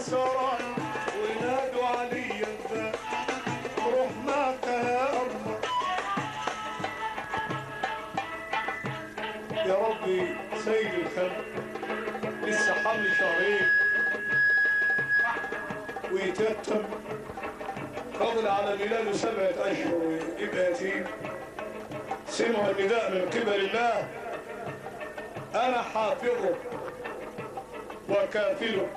سرى ونادوا علي الباب روح معك يا أرمر يا ربي سيد الخلق لسه حمل شهرين ويتيتم فضل على ميلاده سبعة أشهر ويبقى يتيم سمع النداء من قبل الله أنا حافظه وكافله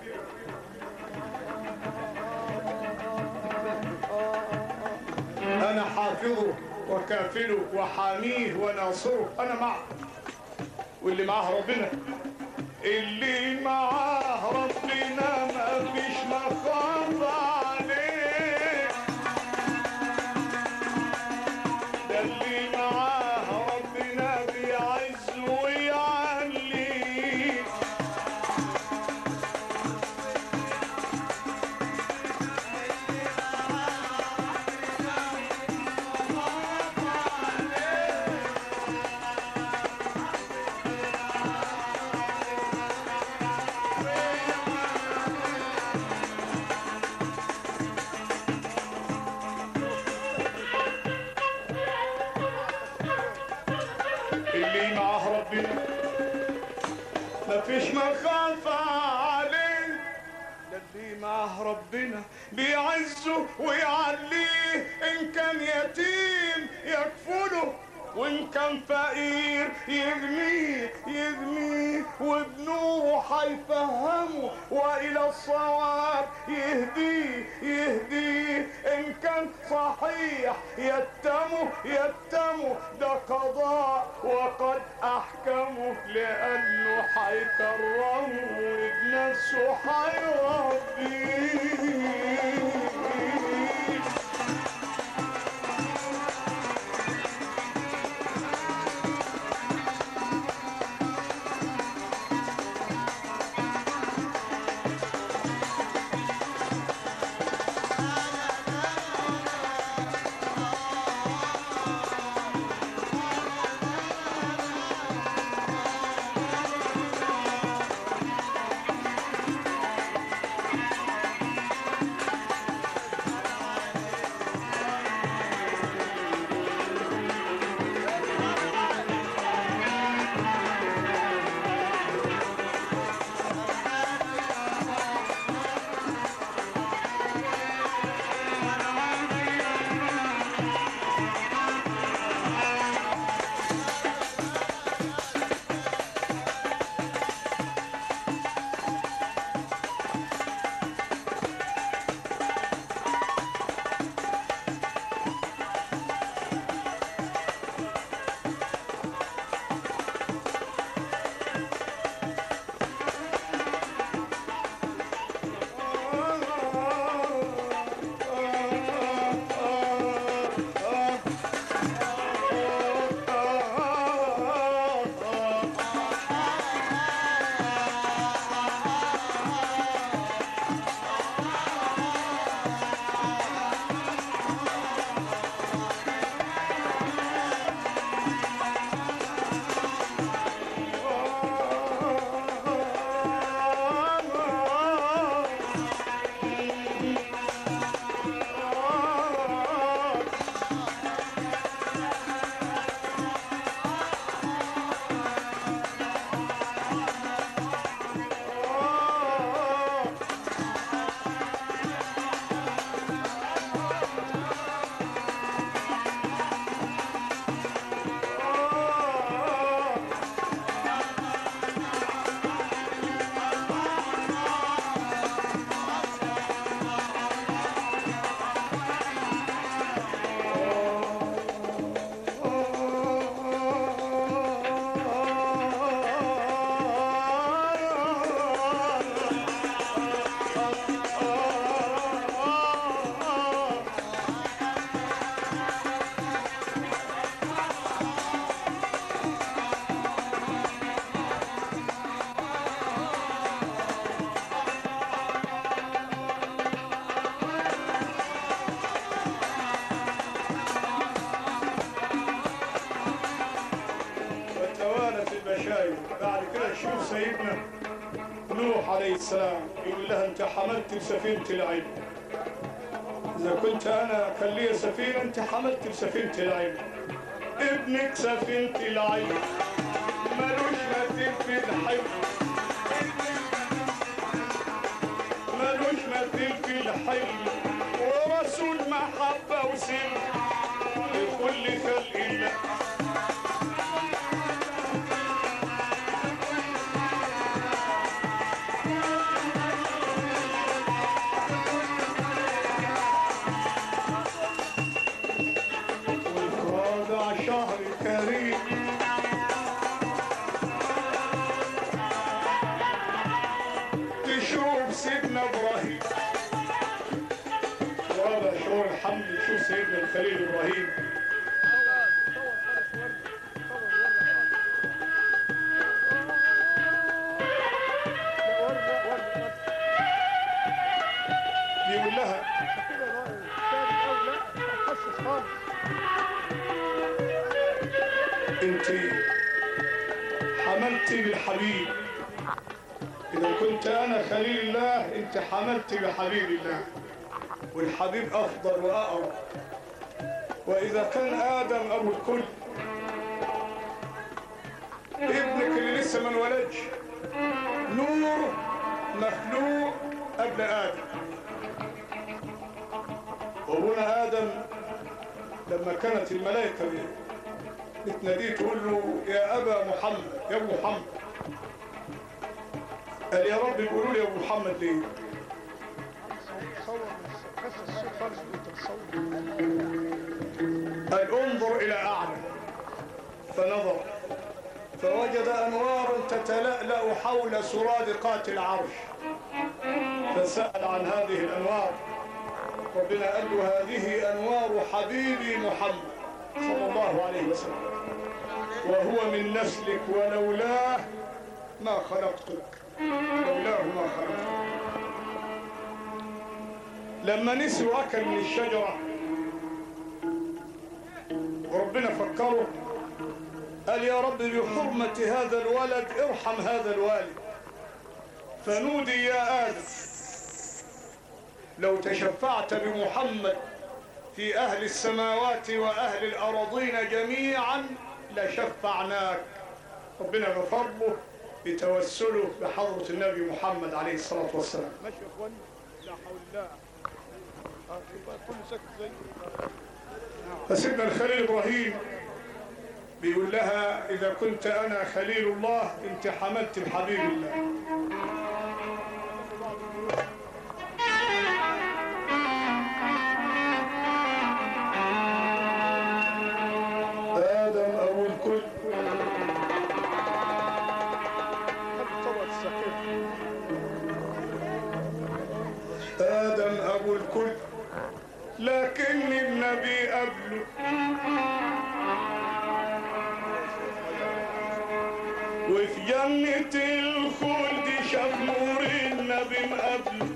أنا حافظه وكافله وحاميه وناصره أنا معه واللي معاه ربنا اللي معاه ربنا ما فيش مخاف عليه ده اللي معاه ربنا بيعز ويعليه اللي معاه ربنا مفيش مخاف عليه ده اللي معاه ربنا بيعزه ويعليه ان كان يتيم يكفله وان كان فقير يغنيه يغنيه وبنوره هيفهمه والى الصواب يهديه يهديه ان كان صحيح يتمه يتمه ده قضاء وقد احكمه لانه هيكرمه وبنفسه هيربيه وتوالت المشايخ بعد كده تشوف سيدنا نوح عليه السلام يقول لها انت حملت سفينة العلم اذا كنت انا كان لي سفينة انت حملت سفينة العلم ابنك سفينة العلم ملوش مثيل في الحلم ملوش مثيل في الحلم ورسول محبة وسلم لكل خلق الله والرابع شهر كريم تشوف سيدنا ابراهيم رابع شهور الحمل يشوف سيدنا الخليل ابراهيم بيقول لها انت حملتي بالحبيب اذا كنت انا خليل الله انت حملتي بحبيب الله والحبيب افضل واقرب واذا كان ادم ابو الكل ابنك اللي لسه ما انولدش نور مخلوق قبل ادم وابونا ادم لما كانت الملائكه بتناديه تقول له يا ابا محمد يا ابو محمد قال يا رب يقولوا لي يا ابو محمد ليه قال انظر الى اعلى فنظر فوجد انوارا تتلألأ حول سرادقات العرش فسأل عن هذه الانوار ربنا قال له هذه انوار حبيبي محمد صلى الله عليه وسلم وهو من نسلك ولولاه ما خلقتك لولاه ما خلقتك لما نسوا اكل من الشجره وربنا فكره قال يا رب بحرمة هذا الولد ارحم هذا الوالد فنودي يا آدم لو تشفعت بمحمد في أهل السماوات وأهل الأرضين جميعا لشفعناك ربنا غفر له بتوسله بحضرة النبي محمد عليه الصلاة والسلام ماشي يا اخواني لا حول الله اه يبقى كل ساكت زي فسيدنا الخليل إبراهيم بيقول لها إذا كنت أنا خليل الله أنت حملت بحبيب الله آدم أبو الكل خد طبق السكين آدم أبو الكل لكن النبي قبله وفي جنة الخلد شاف نور النبي مقابله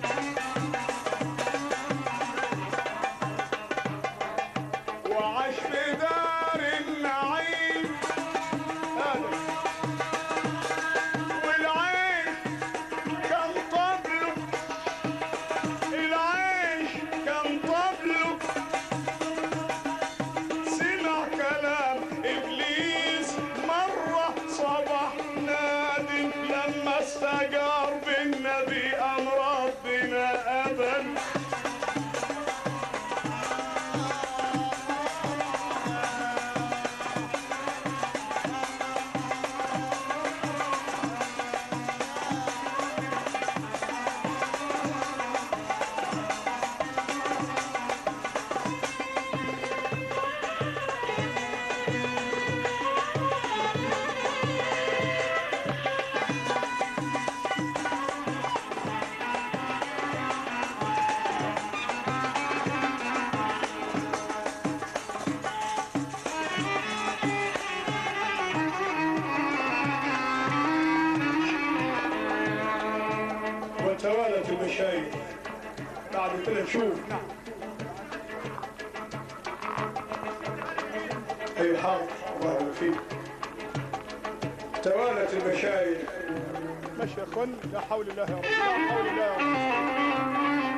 وعاش في دار النعيم آدم والعين كان طبله العيش كان طبله سمع كلام ابليس مره صبح نادي لما استجار بالنبي ام ربنا ابدا وتوالت المشايخ بعد ثلاث شهور اي حاضر الله فيك توالت المشايخ ماشي يا اخوان لا حول الله يا رب لا حول الله يا رب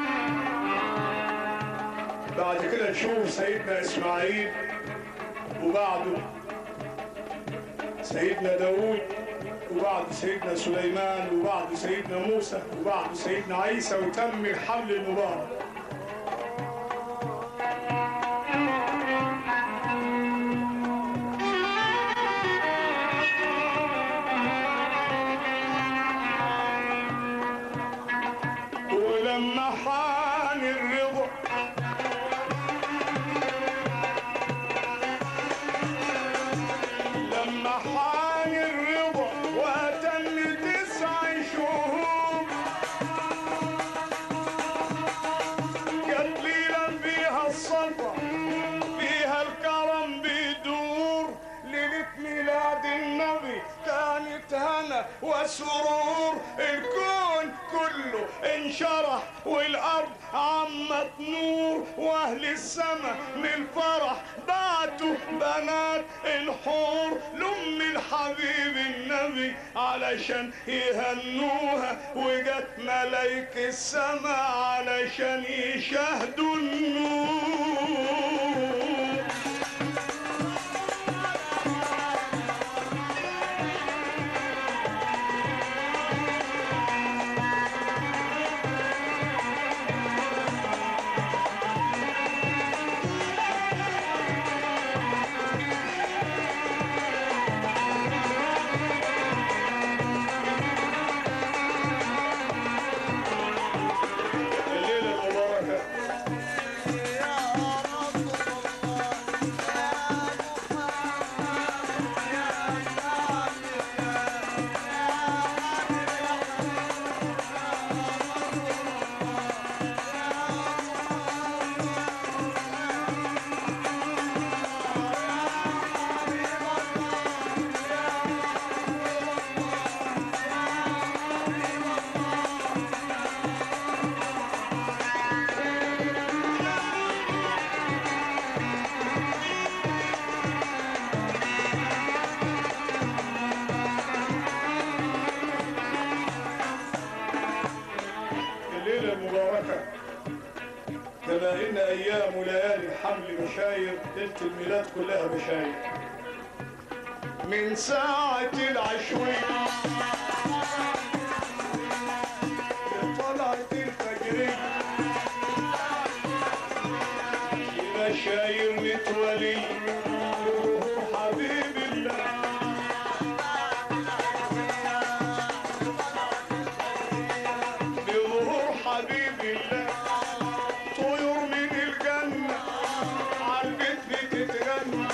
بعد كده نشوف سيدنا اسماعيل وبعده سيدنا داوود وبعد سيدنا سليمان وبعد سيدنا موسى وبعد سيدنا عيسى وتم الحمل المبارك ولما حان الرضا لما حان الرضا وتم تسع شهور جت ليلة فيها الصفا فيها الكرم بيدور ليلة ميلاد النبي كانت هنا وسرور الكون كله انشرح والارض عمت نور واهل السما من الفرح بعتوا بنات الحور لام الحبيب النبي علشان يهنوها وجت ملايك السما علشان يشاهدوا النور الليلة المباركة الليلة المباركة كما إن أيام وليالي الحمل بشاير ليلة الميلاد كلها بشاير من ساعة العشوية طلعت الفجرية بشاير متولي ظهور حبيب الله بظهور حبيب الله طيور من الجنة عالبيت بتتغنى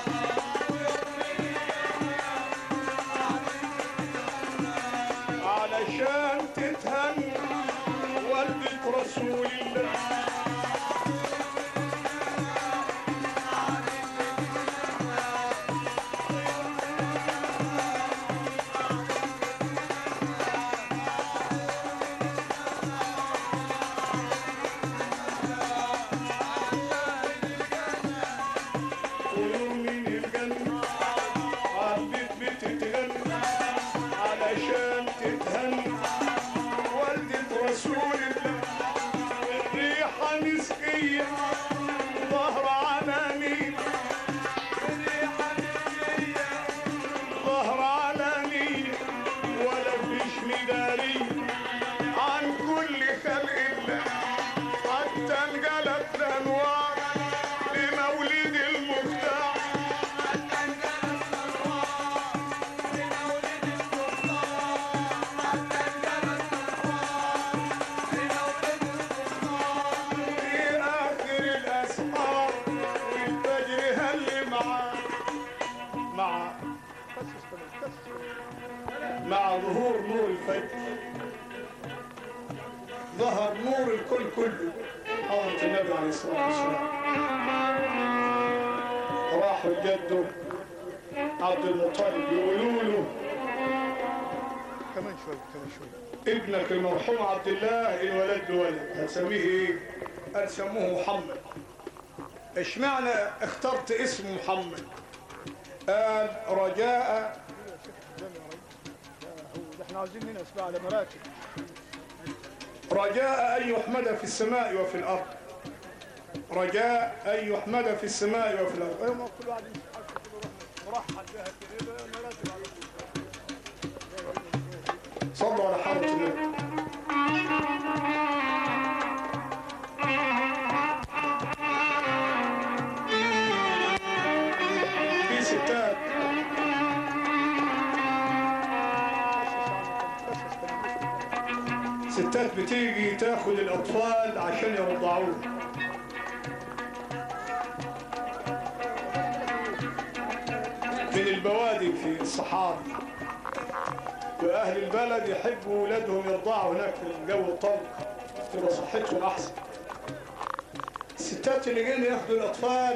علشان تتهنى والدة رسول الله طيور من الجنة عالبيت بتتغنى علشان تتهنى والدة رسول الله الريحة مسكية ظهر عناني ظهر علاني ولا فيش مداري عن كل خلق الله حتى انقلب الانوار لمولد المختار في آخر الأسحار والفجر هل معاه مع كسس كمان كسس كمان. مع ظهور نور الفجر ظهر نور الكل كله حضرة النبي عليه الصلاة والسلام راحوا لجده عبد المطلب يقولوا له كمان شوي كمان شوي ابنك المرحوم عبد الله الولد له ولد هتسميه ايه؟ قال سموه محمد اشمعنى اخترت اسم محمد؟ قال رجاء احنا عاوزين نسمع على مراتب رجاء أن يحمد في السماء وفي الأرض رجاء أن يحمد في السماء وفي الأرض ايوه ما كل واحد يسمع كل واحد مرحب بها كده يبقى مراتب على طول صلوا على حضرة النبي في ستات ستات بتيجي تاخد الأطفال عشان يرضعوهم من البوادي في الصحاري واهل البلد يحبوا ولادهم يرضعوا هناك في الجو الطلق تبقى صحتهم احسن الستات اللي جايين ياخدوا الاطفال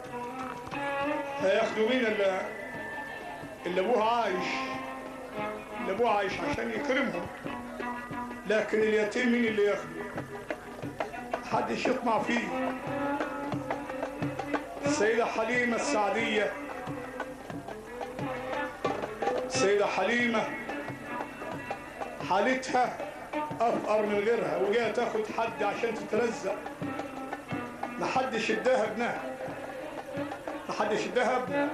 هياخدوا مين اللي اللي ابوها عايش اللي ابوها عايش عشان يكرمهم لكن اليتيم مين اللي ياخده محدش يطمع فيه السيدة حليمة السعدية السيدة حليمة حالتها أفقر من غيرها وجاية تاخد حد عشان تتلزق محدش اداها ابنها محدش اداها ابنها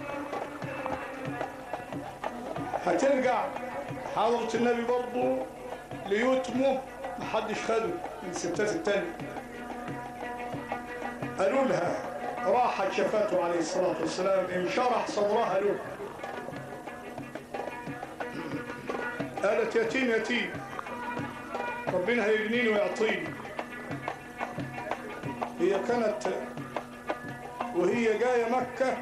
هترجع حضرة النبي برضه ليتمه محدش خده من الستات التانية قالوا لها راحت شفاته عليه الصلاة والسلام انشرح صدرها له قالت يتيم يتيم ربنا هيغنيني ويعطيني هي كانت وهي جاية مكة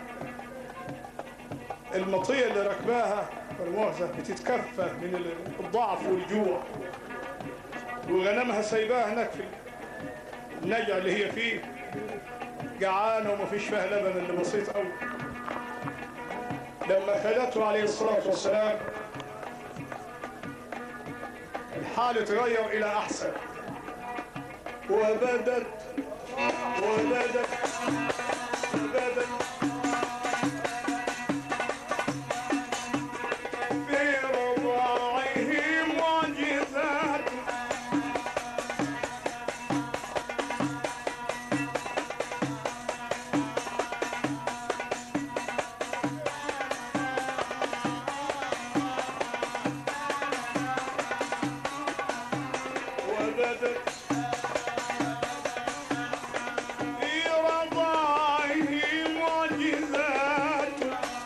المطية اللي ركباها المؤاخذة بتتكفى من الضعف والجوع وغنمها سايباها هناك في النجع اللي هي فيه جعانة ومفيش فيها لبن اللي بسيط قوي لما خدته عليه الصلاة والسلام الحال اتغير إلى أحسن وبدت وبدت وبدت في رضاعه معجزات وبدت في رضاعه معجزات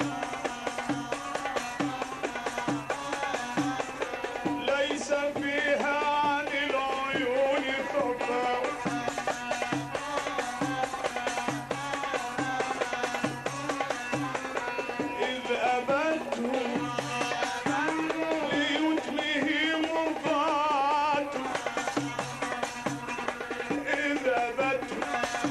ليس فيها عن العيون خفاء إذ أبته ليتمه مرضات إذ أبته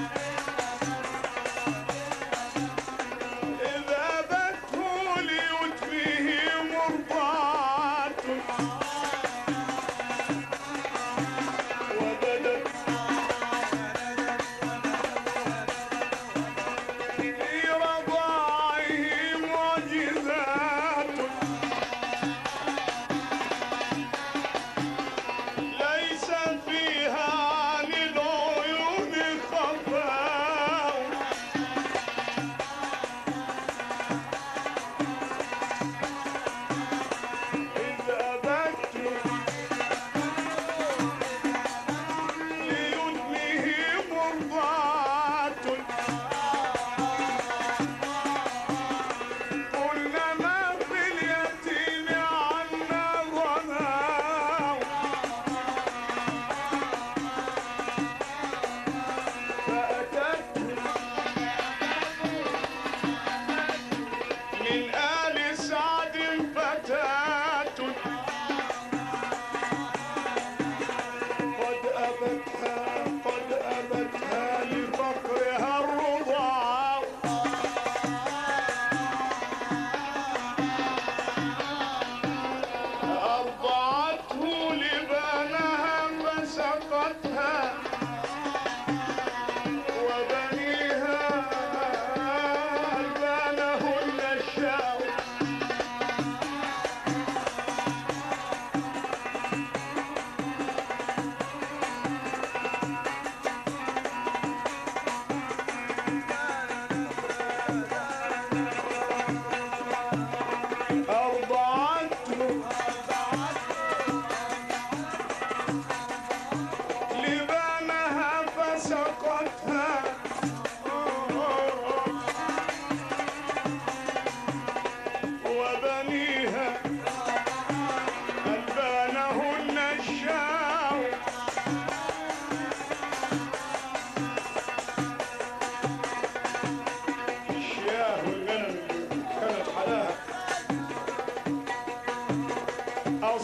إذ أبته ليتمه مرضات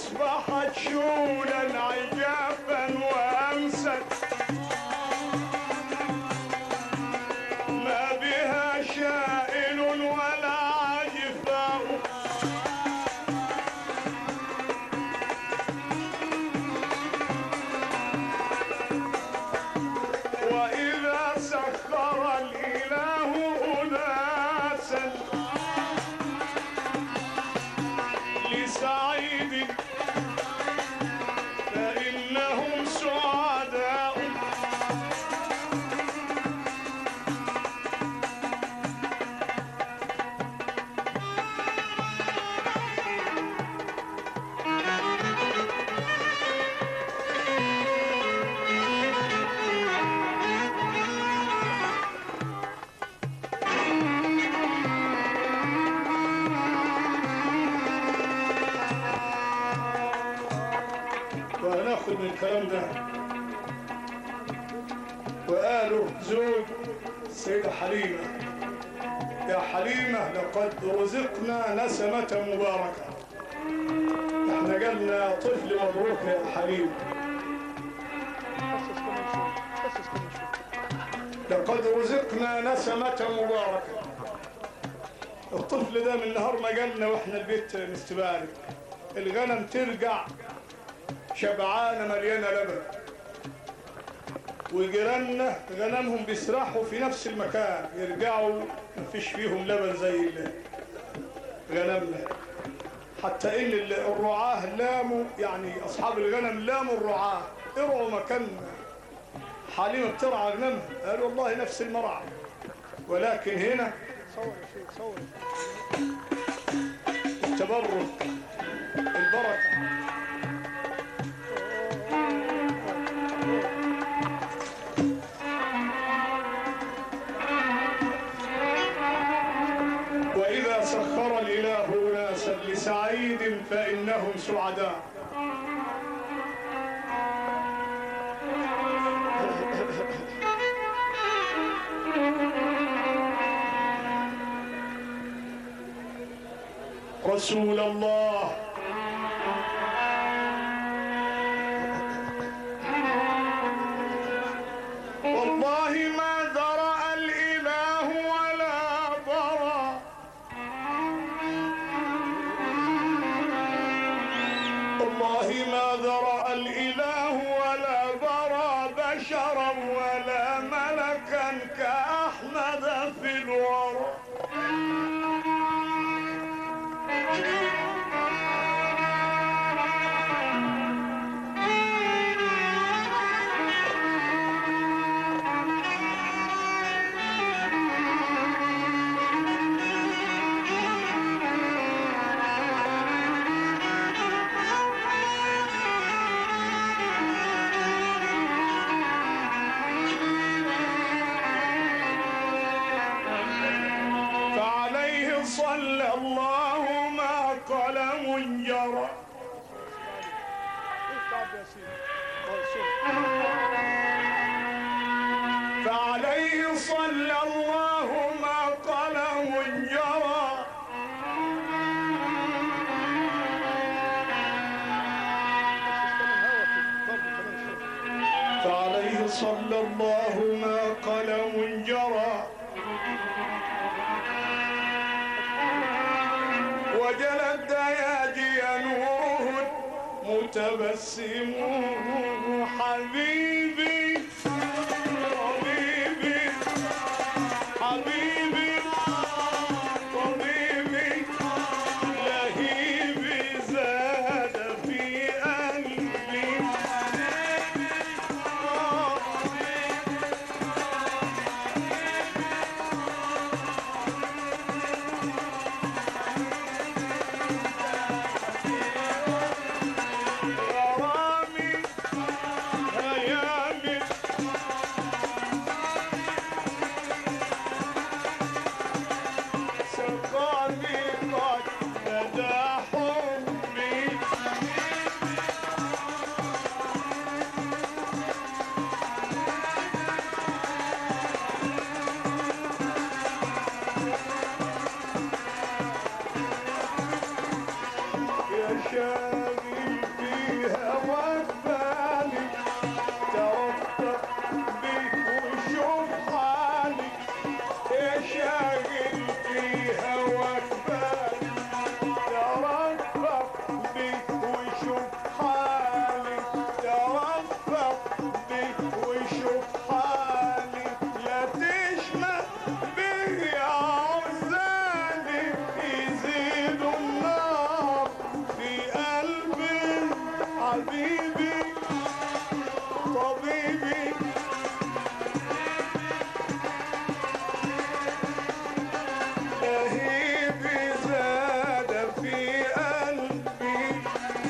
أصبحت شولا عجافا وأمست ما بها شائل ولا عجفاء وإذا سخر الإله أناسا لسعيد فإنهم سعداء وهناخد من الكلام ده وقالوا زوج السيدة حليمة يا حليمة لقد رزقنا نسمة مباركة احنا جالنا طفل مبروك يا حليمة خصص كمان شوي خصص كمان شوي لقد رزقنا نسمة مباركة الطفل ده من نهار ما جالنا واحنا البيت مستبارك الغنم ترجع شبعانة مليانة لبن وجيراننا غنمهم بيسرحوا في نفس المكان يرجعوا مفيش فيهم لبن زي ال- غنمنا حتى ان ال- الرعاة لاموا يعني اصحاب الغنم لاموا الرعاة ارعوا مكاننا حليمة بترعى غنمها قالوا والله نفس المرعى ولكن هنا صور يا شيخ صور التبرك البركة وإذا سخر الإله ناسا لسعيد فإنهم سعداء رسول الله والله ما ذرأ الإله ولا برى والله ما ذرأ الإله ولا برى بشرا ولا ملكا كأحمد في الورى فعليه صلى الله ما قلم جرى ايه تعب يا سيدي اه صور فعليه صلى الله ما قلم جرى فعليه صلى الله ما قلم جرى وجلت دياجي نوره متبسم حبيبي حبيبي حبيبي طبيبي لهيبي زاد في قلبي غرامي هيامي حبيبي طبيبي لهيبي زاد في قلبي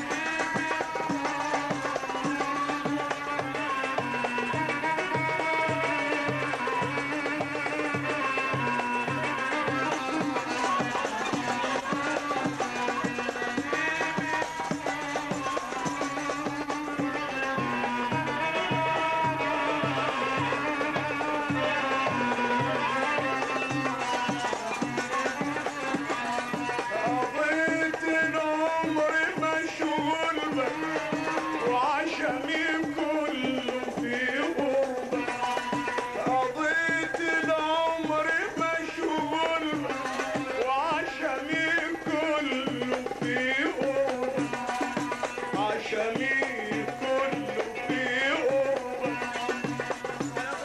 قضيت العمر مشغول بك وعشمي كله في قربك قضيت العمر مشغول بك وعشمي كله في قربك عشمي كله في قربك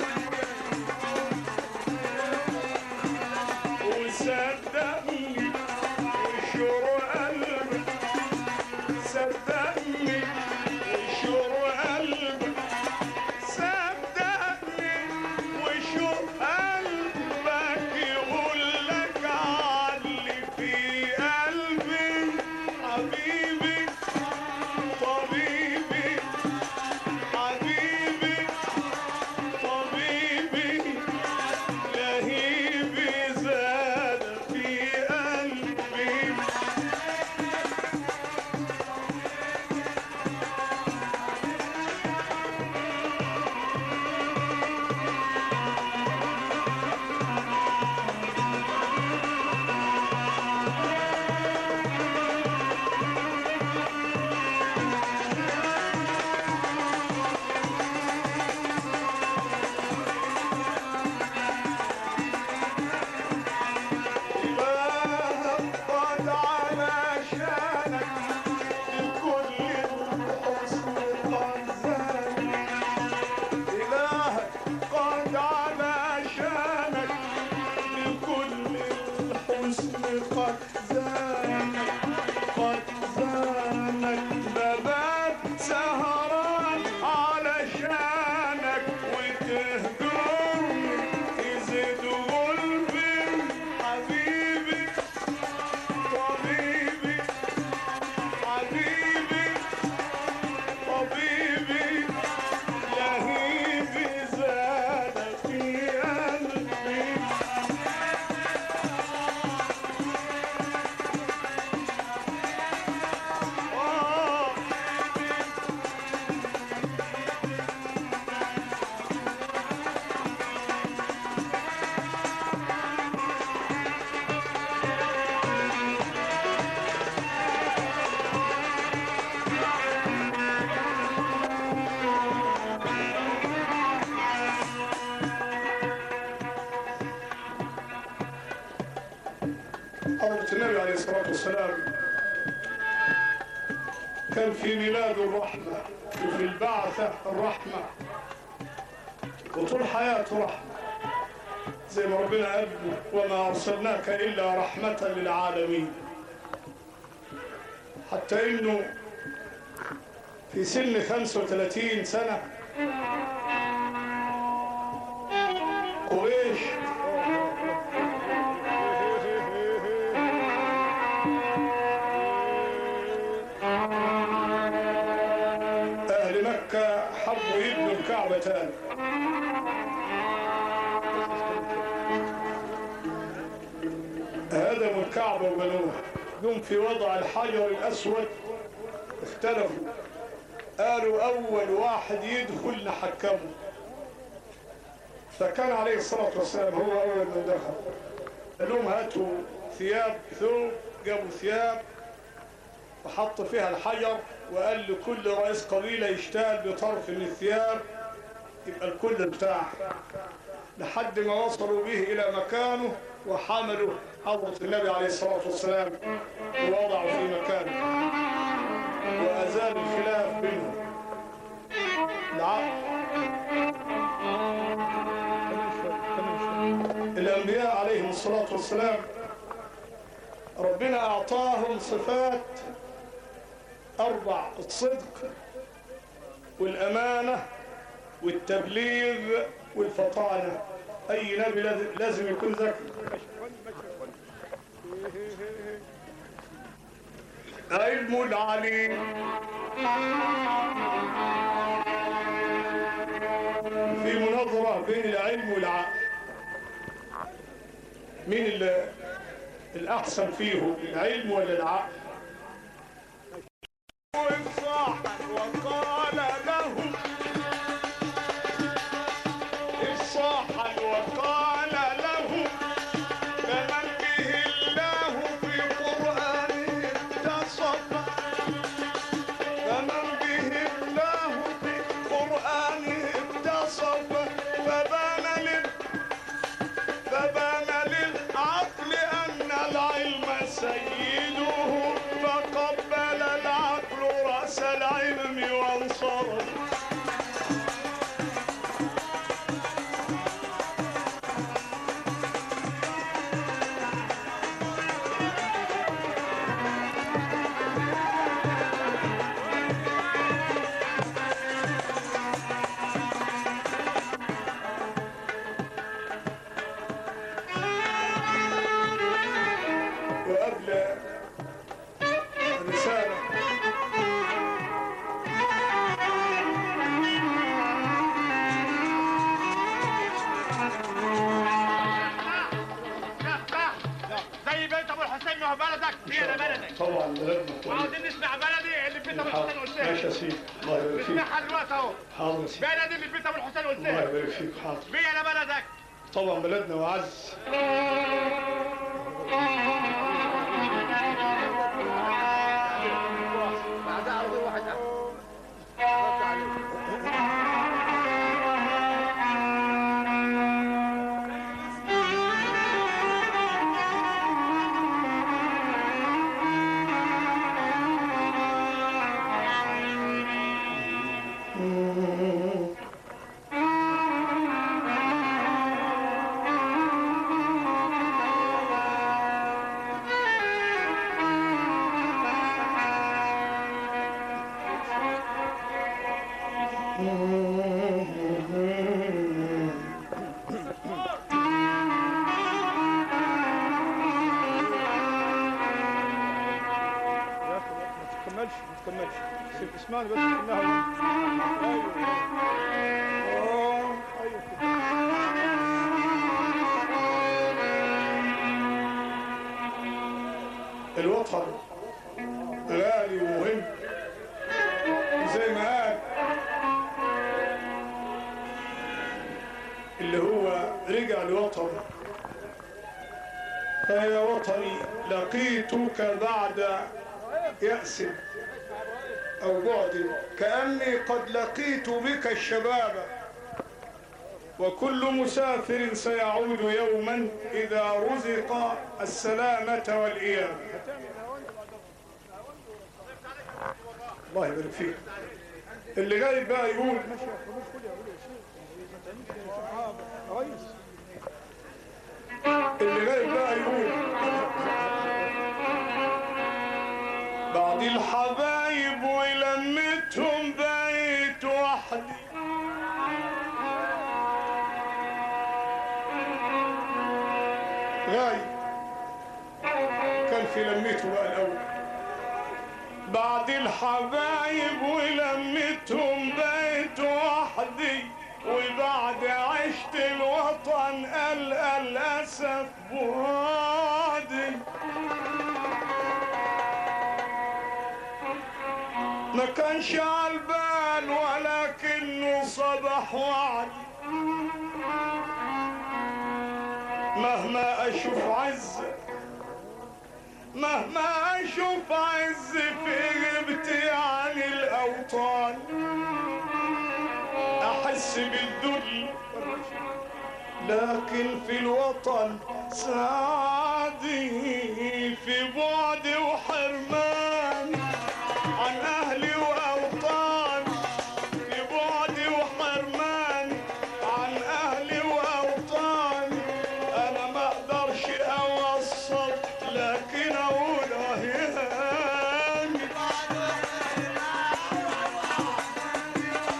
وصدقني وشور قلبك صدقني وشور قلبك صدقني وشور قلبك يقول لك علي في قلبي حبيبي طبيبي حبيبي طبيبي لهيبي زاد في قلبي قد على شانك لكل الحسن قد زاد إلهك قد على شانك لكل الحسن قد زانك قد زانك نبات سهران على شانك وتهجرني تزيد غلبي حبيبي طبيبي حبيبي طبيبي لهيبي زاد في قلبي آه حضرة النبي عليه الصلاة والسلام كان في ميلاد الرحمة وفي البعثة الرحمة وطول حياته رحمة زي ما ربنا قال وما أرسلناك إلا رحمة للعالمين حتى إنه في سن 35 سنة قريش أهل مكة حبوا يبنوا الكعبة تاني هدموا الكعبة وبنوها يوم في وضع الحجر الأسود اختلفوا قالوا أول واحد يدخل نحكمه فكان عليه الصلاة والسلام هو أول من دخل قال لهم هاتوا ثياب ثوب جابوا ثياب وحط فيها الحجر وقال لكل رئيس قبيلة يشتغل بطرف من الثياب يبقى الكل بتاعه لحد ما وصلوا به إلى مكانه وحملوا حضرة النبي عليه الصلاة والسلام ووضعوا في مكانه وأزال الخلاف بينهم العقل الأنبياء عليهم الصلاة والسلام ربنا أعطاهم صفات أربع الصدق والأمانة والتبليغ والفطانة أي نبي لاز- لازم يكون ذكي علم العليم في مناظرة بين العلم والعقل مين اللي الأحسن فيهم العلم ولا العقل صاح وقال له الصاح وقال له فمن به الله في قرآنه اتصف فمن به الله في قرآنه اتصف فبان لل فبان للعقل أن العلم سيده فقبل العقل رأس العلم وانصرف وقبل الرسالة زي بيت ابو الحسين ما هو بلدك هي انا بلدك طبعا بلدنا طيب. وعاوزين نسمع بلدي اللي في بيت ابو الحسين ماشي والسيف يا سيدي الله يبارك فيك نسمعها دلوقتي اهو حاضر يا سيدي بلدي اللي في بيت ابو الحسين الله والسيف يبارك فيك حاضر مين انا بلدك طبعا بلدنا وعز يا اخي ما تكملش ما تكملش سيب اسمعني بس انها ايوه ايوه كده. الوطن غالي ومهم زي ما قال اللي هو رجع لوطنه فيا وطني لقيتك بعد يأس أو بعد كأني قد لقيت بك الشباب وكل مسافر سيعود يوما إذا رزق السلامة والإيام الله يبارك فيك اللي جاي بقى يقول ماشي يا اخي خد يا ولد ما تعملش معاه رئيس اللي جاي بقى يقول بعد الحبايب ولمتهم بقيت وحدي غايب كان في لمته بقى الاول بعد الحبايب ولمتهم بقيت وحدي وبعد عشت الوطن قال الأسف بعادي ما كانش عالبال ولكنه صبح وعدي مهما أشوف عز مهما أشوف عز في غيبتي عن الأوطان أحس بالذل لكن في الوطن سعادي في بعد وحرمان عن أهلي وأوطان في بعد وحرمان عن أهلي وأوطان أنا ما أقدرش أوصل لكن أقول أهياني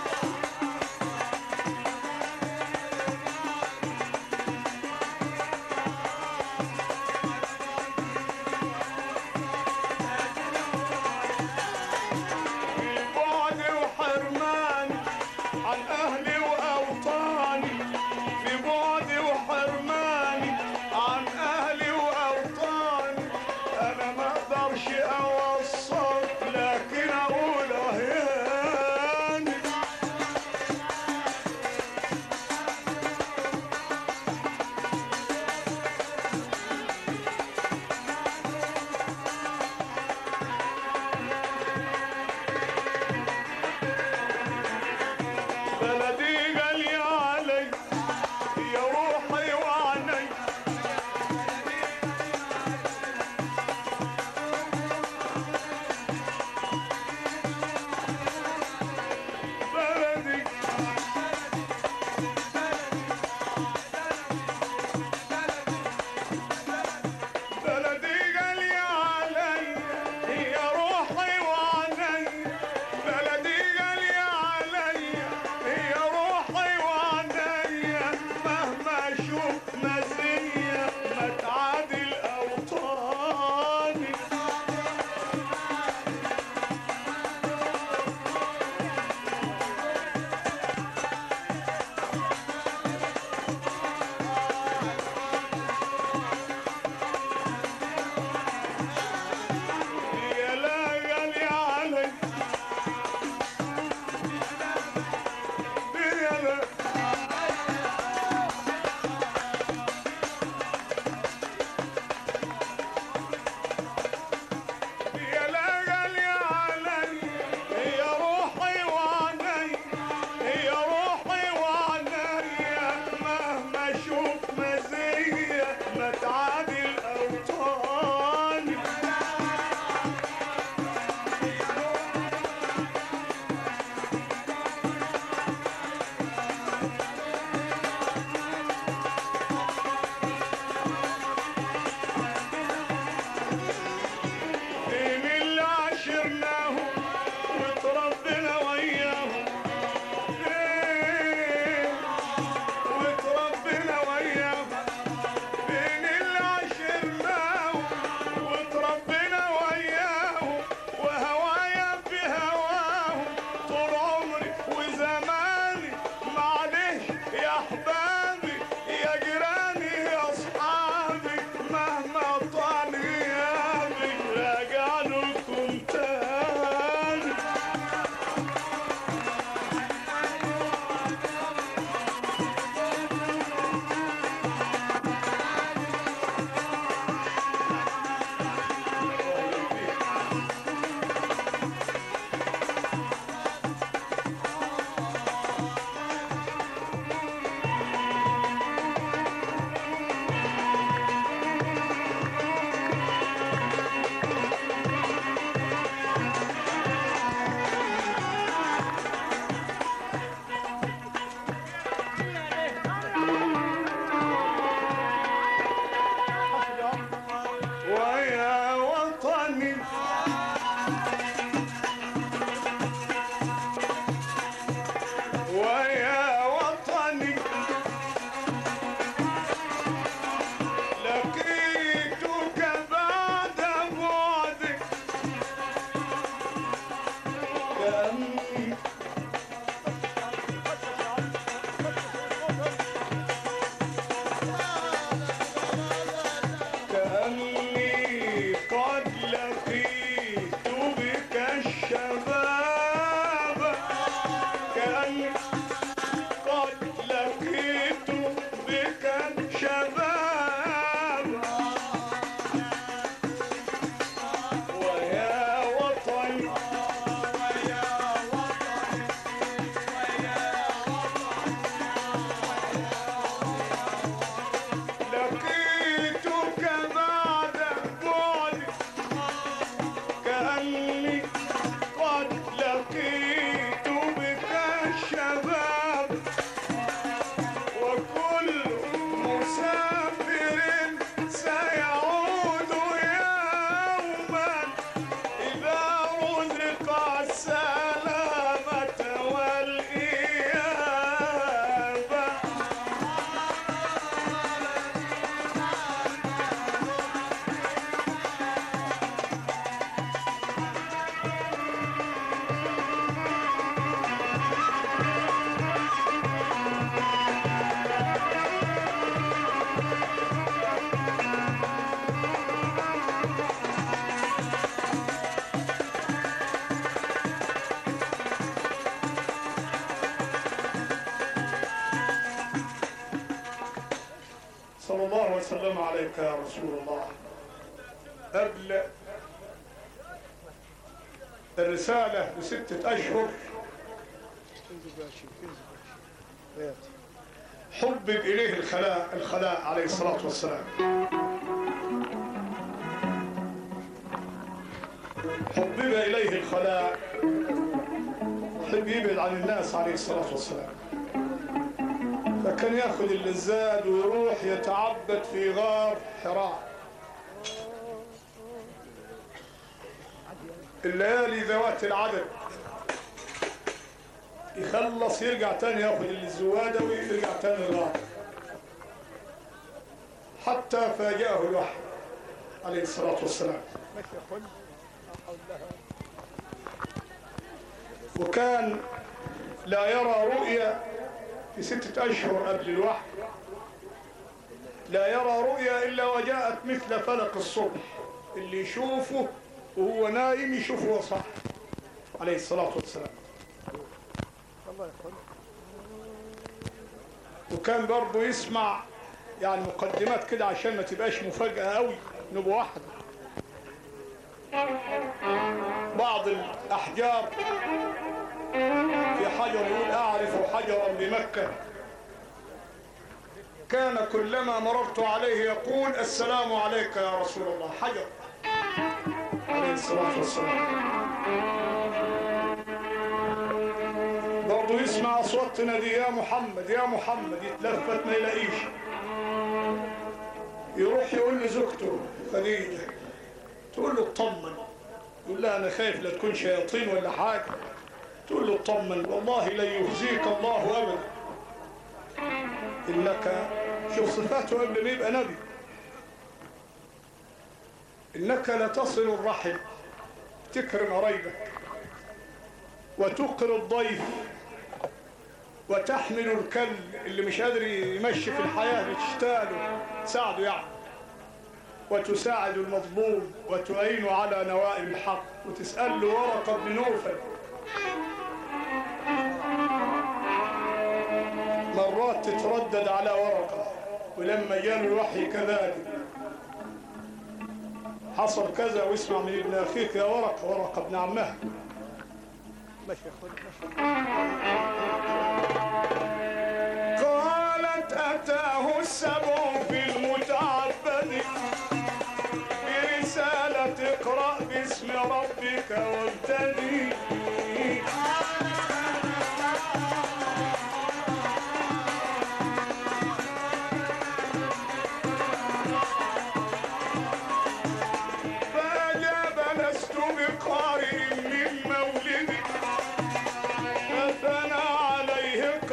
ويا وطني لقيتك بعد بعدك كأني كأني قد لقيت بك الشباب كأني قد لقيت بك الشباب ويا وطن ويا وطن ويا لقيتك بعد بعدك كأني قد لقيت بك الشباب وكل مسافر سيعود يوما إذا رزق السلامة والإيابة صلى الله وسلم عليك يا رسول الله قبل الرسالة بستة أشهر انزل باشي انزل باشي بيات حبب إليه الخلاء الخلاء عليه الصلاة والسلام حبب إليه الخلاء حب يبعد عن الناس عليه الصلاة والسلام فكان ياخذ اللزاد ويروح يتعبد في غار حراء الليالي ذوات العدد يخلص يرجع تاني ياخذ الزوادة ويرجع تاني الغار حتى فاجأه الوحي عليه الصلاة والسلام مشي خل لا حول لها وكان لا يرى رؤيا في ستة أشهر قبل الوحي لا يرى رؤيا إلا وجاءت مثل فلق الصبح اللي يشوفه وهو نايم يشوفه وهو صاحي عليه الصلاة والسلام الله يخل وكان برضه يسمع يعني مقدمات كده عشان ما تبقاش مفاجأة قوي نبقى واحدة بعض الأحجار في حجر يقول أعرف حجرا بمكة كان كلما مررت عليه يقول السلام عليك يا رسول الله حجر عليه الصلاة والسلام برضه يسمع أصوات تنادي يا محمد يا محمد يتلفت ما يلاقيش يروح يقول لزوجته خديجة تقول له اطمن يقول لها أنا خايف لا تكون شياطين ولا حاجة تقول له اطمن والله لن يخزيك الله أبدا إنك شوف صفاته قبل ما يبقى نبي إنك لتصل الرحم تكرم قرايبك وتقر الضيف وتحمل الكلب اللي مش قادر يمشي في الحياة بتشتاله تساعده يعني وتساعد المظلوم وتعين على نوائب الحق وتسأل له ورقة بن نوفل مرات تتردد على ورقة ولما جاء الوحي كذلك حصل كذا واسمع من ابن أخيك يا ورقة ورقة ابن عمها مشي خل مشي قالت أتاه السبع في المتعبد برسالة اقرأ باسم ربك وابتدي فأجاب لست بقارئ من مولدي فثنى عليه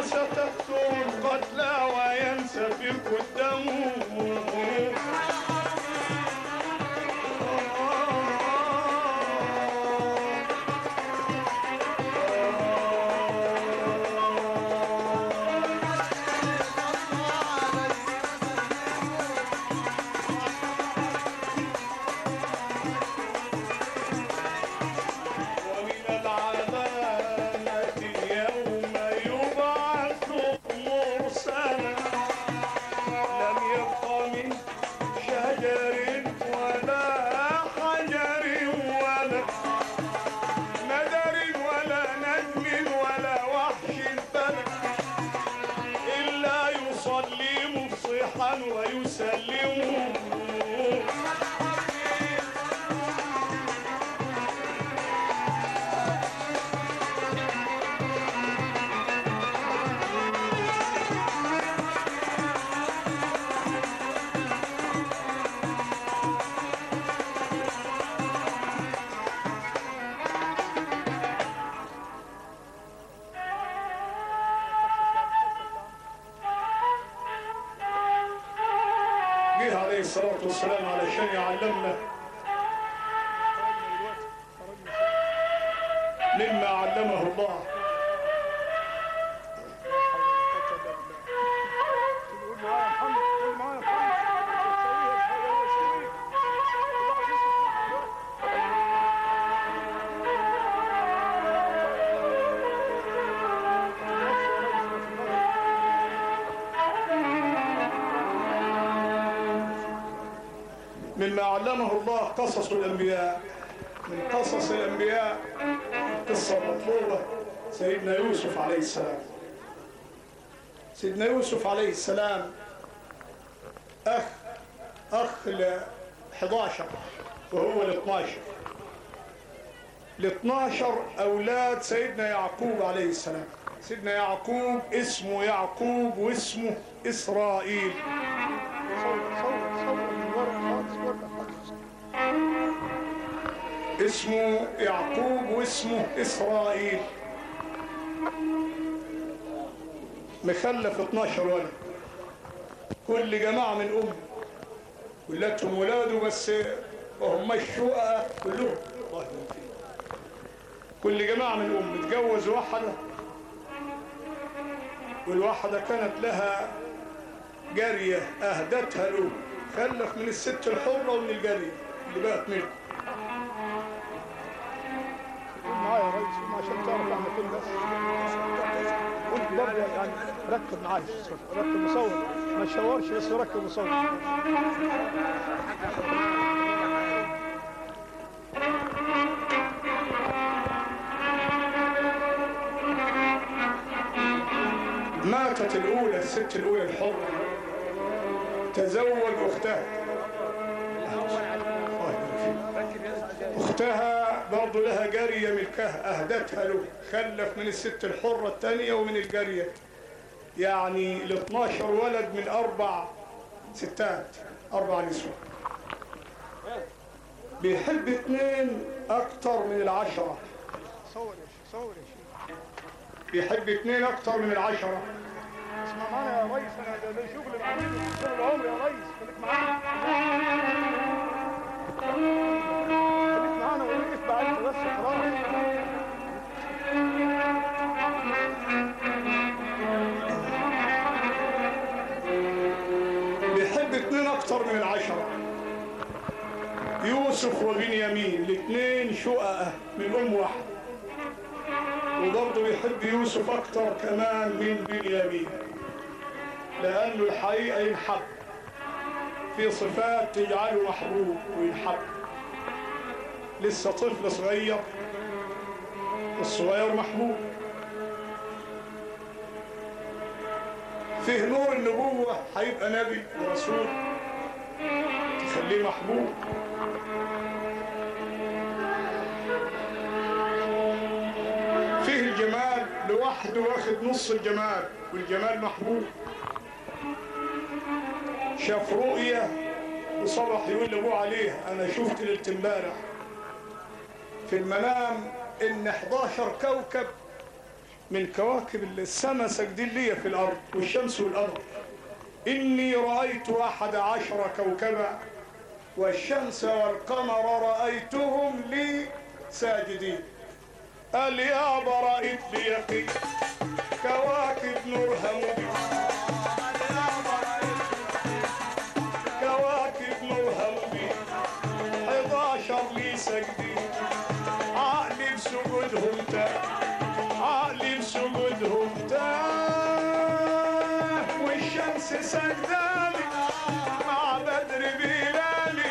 ستكثر القتلى وينسفك الدم ومن العلامة يوم يبعث مرسلا لم يبق من شجر ولا حجر ولا ندر ولا نجم ولا وحش بلد إلا يصلي مفصحا ويسلم جه عليه الصلاة والسلام علشان يعلمنا مما علمه الله قول معايا محمد قول معايا محمد مما علمه الله قصص الأنبياء من قصص الأنبياء قصة مطلوبة سيدنا يوسف عليه السلام سيدنا يوسف عليه السلام أخ أخ ل 11 وهو ال 12 ال 12 أولاد سيدنا يعقوب عليه السلام سيدنا يعقوب اسمه يعقوب واسمه إسرائيل صور صور صور من ورا خالص ورا خالص اسمه يعقوب واسمه إسرائيل مخلف 12 ولد كل جماعة من أم كلتهم ولاده بس وهم الشقق كلهم الله يبارك فيهم. كل جماعة من أم متجوز واحدة والواحدة كانت لها جارية أهدتها له خلف من الست الحرة ومن الجارية اللي بقت منه قول معايا يا ريس قول معايا عشان تعرف احنا فين بس قول برضه يعني ركب معايا ركب مصور ما تشاورش بس ركب مصور ماتت الأولى الست الأولى الحرة تزوج أختها أختها برضو لها جارية ملكها أهدتها له خلف من الست الحرة الثانية ومن الجارية يعني ال 12 ولد من أربع ستات أربع نسوة بيحب اثنين أكتر من العشرة صور يا شيخ صور يا شيخ بيحب اثنين أكتر من العشرة اسمع معانا يا ريس انا ده ده شغل بعمله شغل العمر يا ريس خليك معانا خليك معانا وقف بعد بس خلاص بيحب اتنين اكتر من العشرة يوسف وبنيامين الاتنين شققة من ام واحدة وبرضه بيحب يوسف اكتر كمان من بنيامين لانه الحقيقة ينحب في صفات تجعله محبوب وينحب لسه طفل صغير الصغير محبوب فيه نور النبوة هيبقى نبي ورسول تخليه محبوب فيه الجمال لوحده واخد نص الجمال والجمال محبوب شاف رؤية وصبح يقول لابوه عليه انا شفت ليلة امبارح في المنام ان 11 كوكب من كواكب السماء سجدين لي في الأرض والشمس والقمر إني رأيت أحد عشر كوكبا والشمس والقمر رأيتهم لي ساجدين قال يا برأيت ليقي كواكب نورها مبين كواكب نورها مبين 11 لي ساجدين عقلي بسجودهم تاه عقلي بسجودهم تاه والشمس سجدالي مع بدر بلالي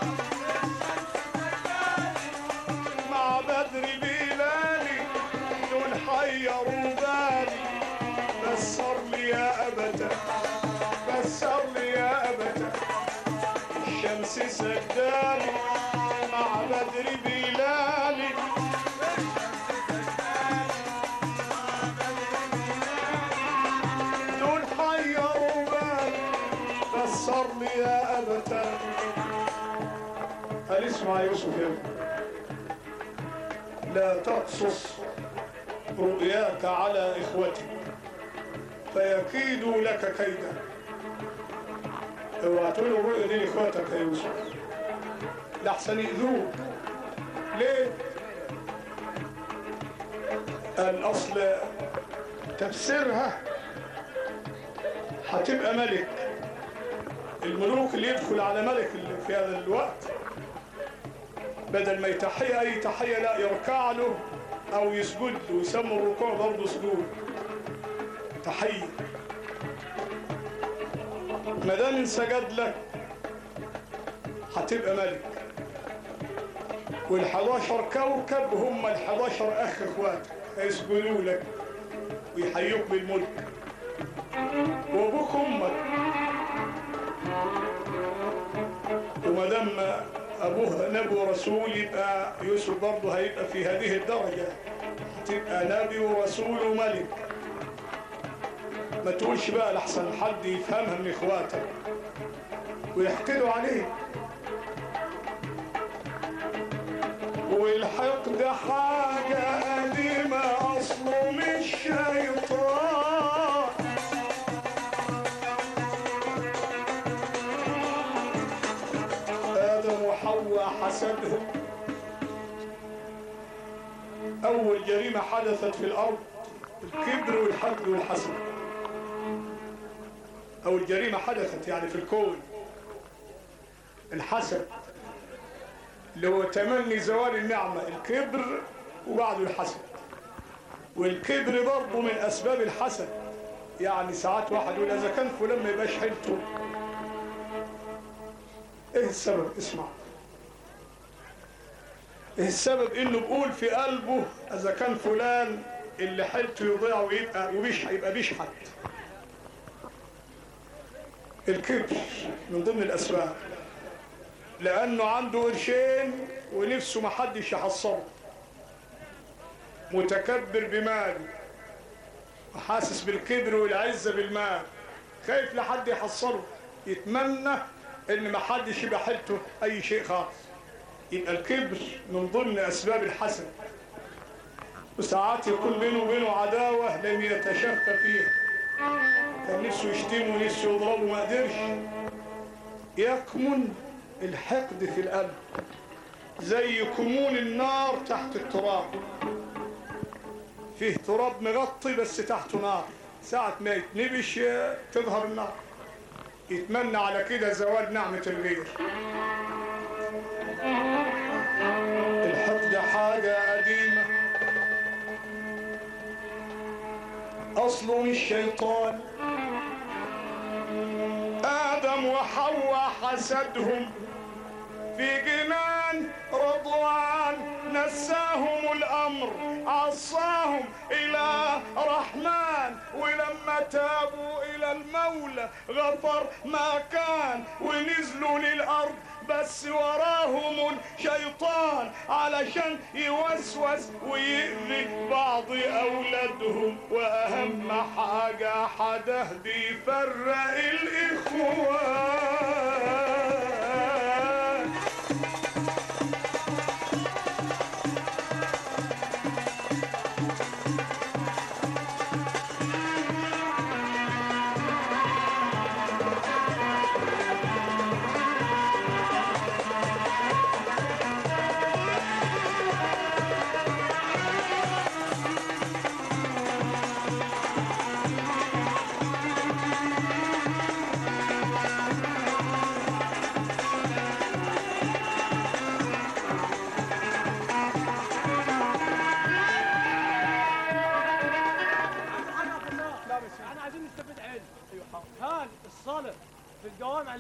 مع بدر بلالي دول حيروا بالي بسر لي يا أبدا بسر لي يا أبدا الشمس سجدالي مع بدر بلالي دول حيروا بالي بسر لي يا أبدا قال اسمع يا يوسف يا ابني لا تقصص رؤياك على إخوتك فيكيدوا لك كيدا اوعى تقول الرؤيا دي لاخواتك يا يوسف لحسن يأذوك ليه؟ الأصل تفسيرها هتبقى ملك الملوك اللي يدخل على ملك اللي في هذا الوقت بدل ما يتحيى أي تحية لا يركع له أو يسجد له ويسموا الركوع برضه سجود تحية ما دام انسجد لك هتبقى ملك وال11 كوكب هم ال11 اخ اخواتك هيسجدوا لك ويحيوك بالملك وابوك امك وما دام ابوه نبي ورسول يبقى يوسف برضه هيبقى في هذه الدرجه هتبقى نبي ورسول وملك ما تقولش بقى لحسن حد يفهمها من اخواتك ويحقدوا عليك والحقد حاجة قديمة أصله مش شيطان آدم وحواء حسدهم أول جريمة حدثت في الأرض الكبر والحقد والحسد أول جريمة حدثت يعني في الكون الحسد اللي هو تمني زوال النعمة الكبر وبعده الحسد والكبر برضه من أسباب الحسد يعني ساعات واحد يقول إذا كان فلان ما يبقاش حيلته إيه السبب اسمع إيه السبب إنه بيقول في قلبه إذا كان فلان اللي حيلته يضيع ويبقى وبيشحت يبقى بيشحت الكبر من ضمن الأسباب لأنه عنده قرشين ونفسه محدش يحصله متكبر بماله وحاسس بالكبر والعزة بالمال خايف لحد يحصله يتمنى ان محدش يبقى حيلته اي شيء خالص يبقى الكبر من ضمن اسباب الحسد وساعات يكون بينه وبينه عداوة لم يتشفى فيها كان نفسه يشتمه ونفسه يضربه ما قدرش يكمن الحقد في القلب زي كمون النار تحت التراب فيه تراب مغطي بس تحته نار ساعة ما يتنبش تظهر النار يتمنى على كده زوال نعمة الغير الحقد حاجة قديمة أصله من الشيطان آدم وحواء حسدهم في جنان رضوان نساهم الأمر عصاهم إلى رحمن ولما تابوا إلى المولى غفر ما كان ونزلوا للأرض بس وراهم الشيطان علشان يوسوس ويأذي بعض أولادهم وأهم حاجة حده بيفرق الإخوان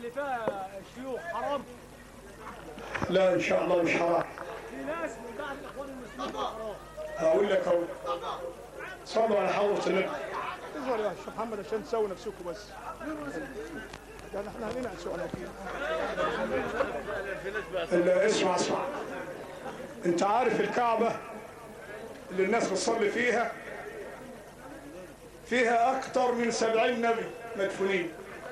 اللي فيها شيوخ حرام لا ان شاء الله مش حرام في ناس من بعض الاخوان المسلمين بيقولوا حرام هقول لك اهو صلوا على حضرة النبي اظهر يا شيخ محمد عشان تسوي نفسكم بس يعني احنا هنينا سؤال اكيد اللي اسمع اسمع انت عارف الكعبة اللي الناس بتصلي فيها فيها اكتر من سبعين نبي مدفونين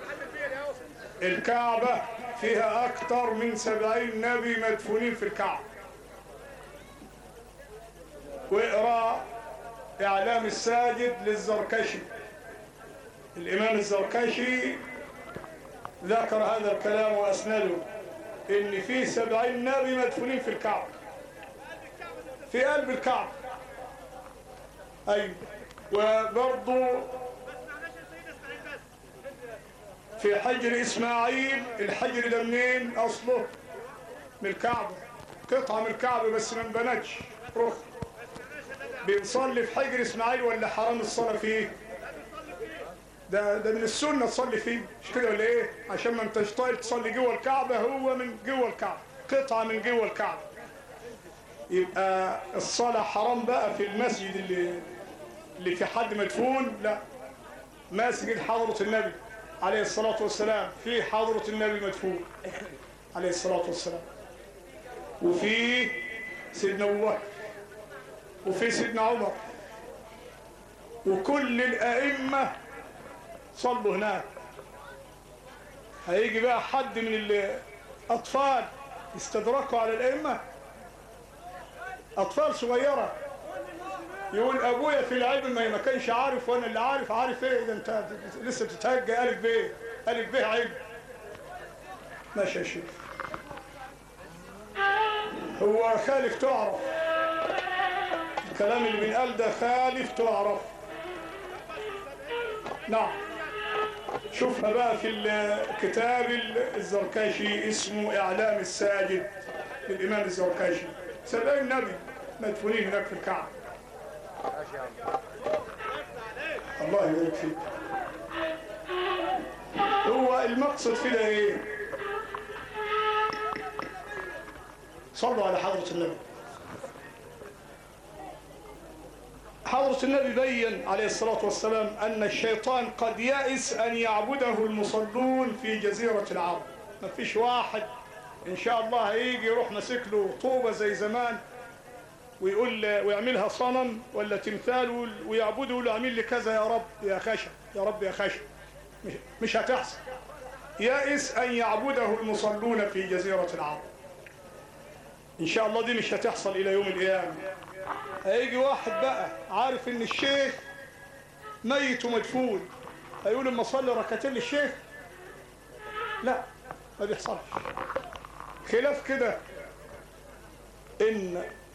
الكعبة فيها اكتر من سبعين نبي مدفونين في الكعبة واقرأ اعلام الساجد للزركشي الامام الزركشي ذكر هذا الكلام واسنده ان في سبعين نبي مدفونين في الكعبة في قلب الكعبة ايوه وبرضه في حجر اسماعيل الحجر ده منين اصله من الكعبة قطعة من الكعبة بس ما انبنتش روح بنصلي في حجر اسماعيل ولا حرام الصلاة فيه ده ده من السنة تصلي فيه مش كده ولا ايه عشان ما انتش طايق تصلي جوه الكعبة هو من جوه الكعبة قطعة من جوه الكعبة يبقى الصلاة حرام بقى في المسجد اللي اللي في حد مدفون لا مسجد حضرة النبي عليه الصلاة والسلام في حضرة النبي مدفون عليه الصلاة والسلام وفي سيدنا أبو بكر وفي سيدنا عمر وكل الأئمة صلوا هناك هيجي بقى حد من الأطفال يستدركوا على الأئمة أطفال صغيرة يقول أبويا في العلم ما ما كانش عارف وأنا اللي عارف عارف إيه ده أنت لسه بتتهجى ألف ب ألف ب علم ماشي يا شيخ هو خالف تعرف الكلام اللي بينقال ده خالف تعرف نعم شوفها بقى في الكتاب الزركشي اسمه إعلام الساجد للإمام الزركشي سبعين نبي مدفونين هناك في الكعبة الله يبارك فيك هو المقصد في ده ايه صلوا على حضرة النبي حضرة النبي بين عليه الصلاة والسلام أن الشيطان قد يأس أن يعبده المصلون في جزيرة العرب ما فيش واحد إن شاء الله هيجي يروح ماسك له طوبة زي زمان ويقول ويعملها صنم ولا تمثال ويعبده يقول له اعمل لي كذا يا رب يا خشب يا رب يا خشب مش, مش هتحصل يائس أن يعبده المصلون في جزيرة العرب إن شاء الله دي مش هتحصل إلى يوم القيامة هيجي واحد بقى عارف إن الشيخ ميت ومدفون هيقول اما اصلي ركعتين للشيخ لا ما بيحصلش خلاف كده ان